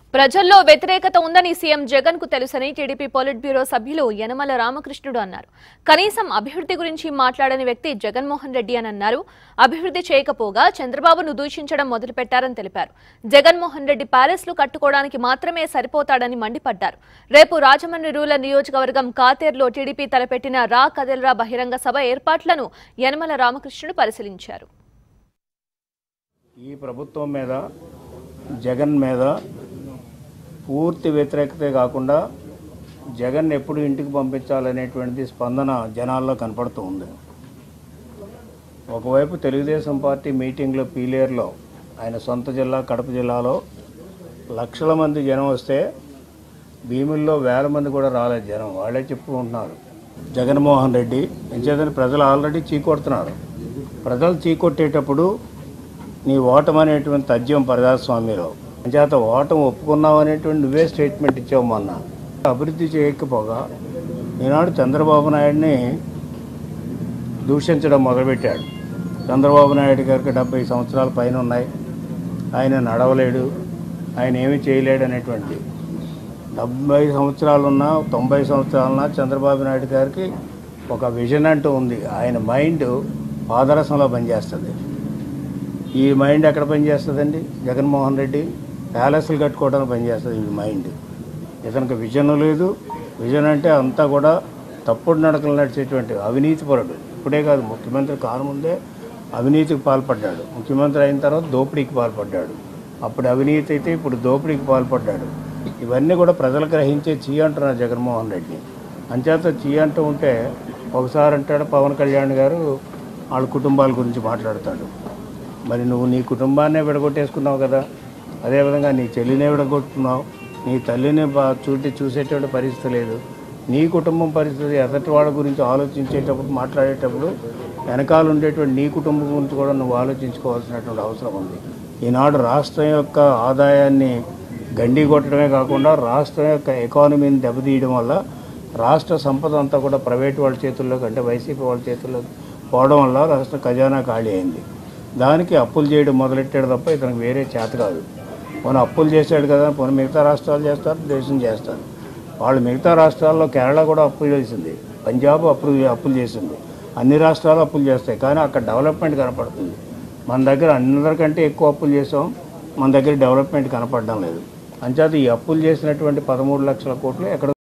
ప్రజల్లో వ్యతిరేకత ఉందని సీఎం జగన్ కు తెలుసని టీడీపీ పొలిట్ బ్యూరో సభ్యులు యనమల రామకృష్ణుడు అన్నారు కనీసం అభివృద్ధి గురించి మాట్లాడని వ్యక్తి జగన్మోహన్ రెడ్డి అని అన్నారు అభివృద్ధి చేయకపోగా చంద్రబాబును దూషించడం మొదలుపెట్టారని తెలిపారు జగన్మోహన్ రెడ్డి ప్యాలెస్లు కట్టుకోవడానికి మాత్రమే సరిపోతాడని మండిపడ్డారు రేపు రాజమండ్రి రూరల్ నియోజకవర్గం కాతేరులో టీడీపీ తలపెట్టిన రా కదెల్రా బహిరంగ సభ ఏర్పాట్లను యనమల రామకృష్ణుడు పరిశీలించారు ఈ ప్రభుత్వం మీద జగన్ మీద పూర్తి వ్యతిరేకతే కాకుండా జగన్ ఎప్పుడు ఇంటికి పంపించాలనేటువంటిది స్పందన జనాల్లో కనపడుతూ ఉంది ఒకవైపు తెలుగుదేశం పార్టీ మీటింగ్లో పీలేరులో ఆయన సొంత జిల్లా కడప జిల్లాలో లక్షల మంది జనం వస్తే భీముల్లో వేల మంది కూడా రాలేదు జనం వాళ్ళే చెప్పుకుంటున్నారు జగన్మోహన్ రెడ్డి ఎంచేతని ప్రజలు ఆల్రెడీ చీకొడుతున్నారు ప్రజలు చీకొట్టేటప్పుడు నీ ఓటమి అనేటువంటి తథ్యం ప్రజాస్వామ్యంలో చేత ఓటమి ఒప్పుకున్నావు అనేటువంటి నువ్వే స్టేట్మెంట్ ఇచ్చావు మొన్న అభివృద్ధి చేయకపోగా ఈనాడు చంద్రబాబు నాయుడిని దూషించడం మొదలుపెట్టాడు చంద్రబాబు నాయుడు గారికి డెబ్బై సంవత్సరాల పైన ఉన్నాయి ఆయన నడవలేడు ఆయన ఏమీ చేయలేడు అనేటువంటి డెబ్బై సంవత్సరాలున్నా తొంభై సంవత్సరాలున్నా చంద్రబాబు నాయుడు గారికి ఒక విజన్ అంటూ ఉంది ఆయన మైండ్ పాదరసంలో పనిచేస్తుంది ఈ మైండ్ ఎక్కడ పనిచేస్తుందండి జగన్మోహన్ రెడ్డి ప్యాలెస్లు కట్టుకోవడానికి పనిచేస్తుంది ఈ మైండ్ ఇతనికి విజన్ లేదు విజన్ అంటే అంతా కూడా తప్పుడు నడకలు నడిచేటువంటి అవినీతిపరుడు ఇప్పుడే కాదు ముఖ్యమంత్రి కానుముందే అవినీతికి పాల్పడ్డాడు ముఖ్యమంత్రి అయిన తర్వాత దోపిడీకి పాల్పడ్డాడు అప్పుడు అవినీతి అయితే ఇప్పుడు దోపిడీకి పాల్పడ్డాడు ఇవన్నీ కూడా ప్రజలు గ్రహించే చీ అంటున్నారు జగన్మోహన్ రెడ్డి అంచేత చీ అంటూ ఉంటే ఒకసారి అంటాడు పవన్ కళ్యాణ్ గారు వాళ్ళ కుటుంబాల గురించి మాట్లాడతాడు మరి నువ్వు నీ కుటుంబాన్నే విడగొట్టేసుకున్నావు కదా అదేవిధంగా నీ చెల్లినే విడగొట్టుకున్నావు నీ తల్లిని బా- చూటి చూసేటువంటి పరిస్థితి లేదు నీ కుటుంబం పరిస్థితి ఎదటి వాళ్ళ గురించి ఆలోచించేటప్పుడు మాట్లాడేటప్పుడు వెనకాల ఉండేటువంటి నీ కుటుంబం గురించి కూడా నువ్వు ఆలోచించుకోవాల్సినటువంటి అవసరం ఉంది ఈనాడు రాష్ట్రం యొక్క ఆదాయాన్ని గండి కొట్టడమే కాకుండా రాష్ట్రం యొక్క ఎకానమీని దెబ్బతీయడం వల్ల రాష్ట్ర సంపద అంతా కూడా ప్రైవేట్ వాళ్ళ చేతుల్లోకి అంటే వైసీపీ వాళ్ళ చేతుల్లోకి పోవడం వల్ల రాష్ట్ర ఖజానా ఖాళీ అయింది దానికి అప్పులు చేయడం మొదలెట్టాడు తప్ప ఇతనికి వేరే చేత కాదు మన అప్పులు చేశాడు కదా పోనీ మిగతా రాష్ట్రాలు చేస్తారు దేశం చేస్తారు వాళ్ళు మిగతా రాష్ట్రాల్లో కేరళ కూడా అప్పులు చేసింది పంజాబ్ అప్పులు అప్పులు చేసింది అన్ని రాష్ట్రాలు అప్పులు చేస్తాయి కానీ అక్కడ డెవలప్మెంట్ కనపడుతుంది మన దగ్గర అందరికంటే ఎక్కువ అప్పులు చేసాం మన దగ్గర డెవలప్మెంట్ కనపడడం లేదు అంచేత ఈ అప్పులు చేసినటువంటి పదమూడు లక్షల కోట్లు ఎక్కడ